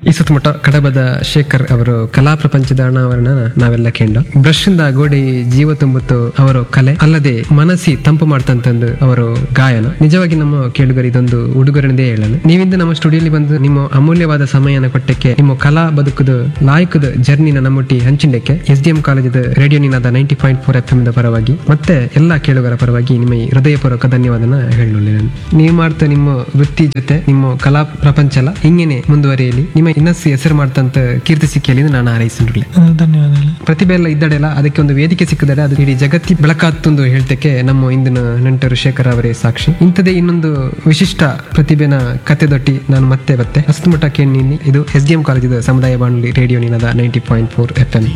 ಈ ಸುತ್ತಮುತ್ತ ಕಡಬದ ಶೇಖರ್ ಅವರು ಕಲಾ ಪ್ರಪಂಚದ ಅನಾವರಣ ನಾವೆಲ್ಲ ಕೇಂಡ ಬ್ರಷ್ ಇಂದ ಗೋಡಿ ಜೀವ ತುಂಬುತ್ತು ಅವರ ಕಲೆ ಅಲ್ಲದೆ ಮನಸ್ಸಿ ತಂಪು ಮಾಡ್ತಂತಂದು ಅವರು ಗಾಯನ ನಿಜವಾಗಿ ನಮ್ಮ ಕೇಳುಗರು ಇದೊಂದು ಉಡುಗೊರೆನದೇ ಹೇಳೋಣ ನೀವಿಂದ ನಮ್ಮ ಸ್ಟುಡಿಯೋಲಿ ಬಂದು ನಿಮ್ಮ ಅಮೂಲ್ಯವಾದ ಸಮಯನ ಕೊಟ್ಟಕ್ಕೆ ನಿಮ್ಮ ಕಲಾ ಬದುಕುದು ಲಾಯಕದ ಜರ್ನಿನ ನಮ್ಮೊಟ್ಟಿ ಹಂಚಿಂಡಕ್ಕೆ ಎಸ್ ಡಿ ಎಂ ಕಾಲೇಜದ radio Ninada ninety point four F M ಪರವಾಗಿ ಮತ್ತೆ ಎಲ್ಲಾ ಕೇಳುಗರ ಪರವಾಗಿ ನಿಮ್ಮ ಈ ಹೃದಯಪೂರ್ವಕ ಧನ್ಯವಾದನ ಹೇಳಲಿ ನಾನು ನೀವು ಮಾಡ್ತಾ ನಿಮ್ಮ ವೃತ್ತಿ ಜೊತೆ ನಿಮ್ಮ ಕಲಾ ಪ್ರಪಂಚ ಎಲ್ಲ ಹಿಂಗೇನೆ ಮುಂದುವರಿಯಲಿ ನಿಮ್ಮ ಇನ್ನಷ್ಟು ಹೆಸರು ಮಾಡ್ತಂತ ಕೀರ್ತಿ ಸಿಕ್ಕಿಯಲ್ಲಿ ನಾನು ಹಾರೈಸಿರ್ಲಿ ಧನ್ಯವಾದಗಳು ಪ್ರತಿಭೆ ಎಲ್ಲ ಇದ್ದಡೆಲ್ಲ ಅದಕ್ಕೆ ಒಂದು ವೇದಿಕೆ ಸಿಕ್ಕಿದರೆ ಅದು ಇಡೀ ಜಗತ್ತಿ ಬೆಳಕಾತ್ತೊಂದು ಹೇಳ್ತಕ್ಕೆ ನಮ್ಮ ಇಂದಿನ ನೆಂಟರು ಶೇಖರ್ ಅವರೇ ಸಾಕ್ಷಿ ಇಂಥದೇ ಇನ್ನೊಂದು ವಿಶಿಷ್ಟ ಪ್ರತಿಭೆನ ಕತೆದೊಟ್ಟಿ ನಾನು ಮತ್ತೆ ಬತ್ತೆ ಹಸ್ತಮುಟ ಕೇಳಿ ಇದು ಎಸ್ ಡಿ ಎಂ ಕಾಲೇಜಿದ ಸಮುದಾಯ ಬಾನುಲಿ radio Ninada ninety point four F M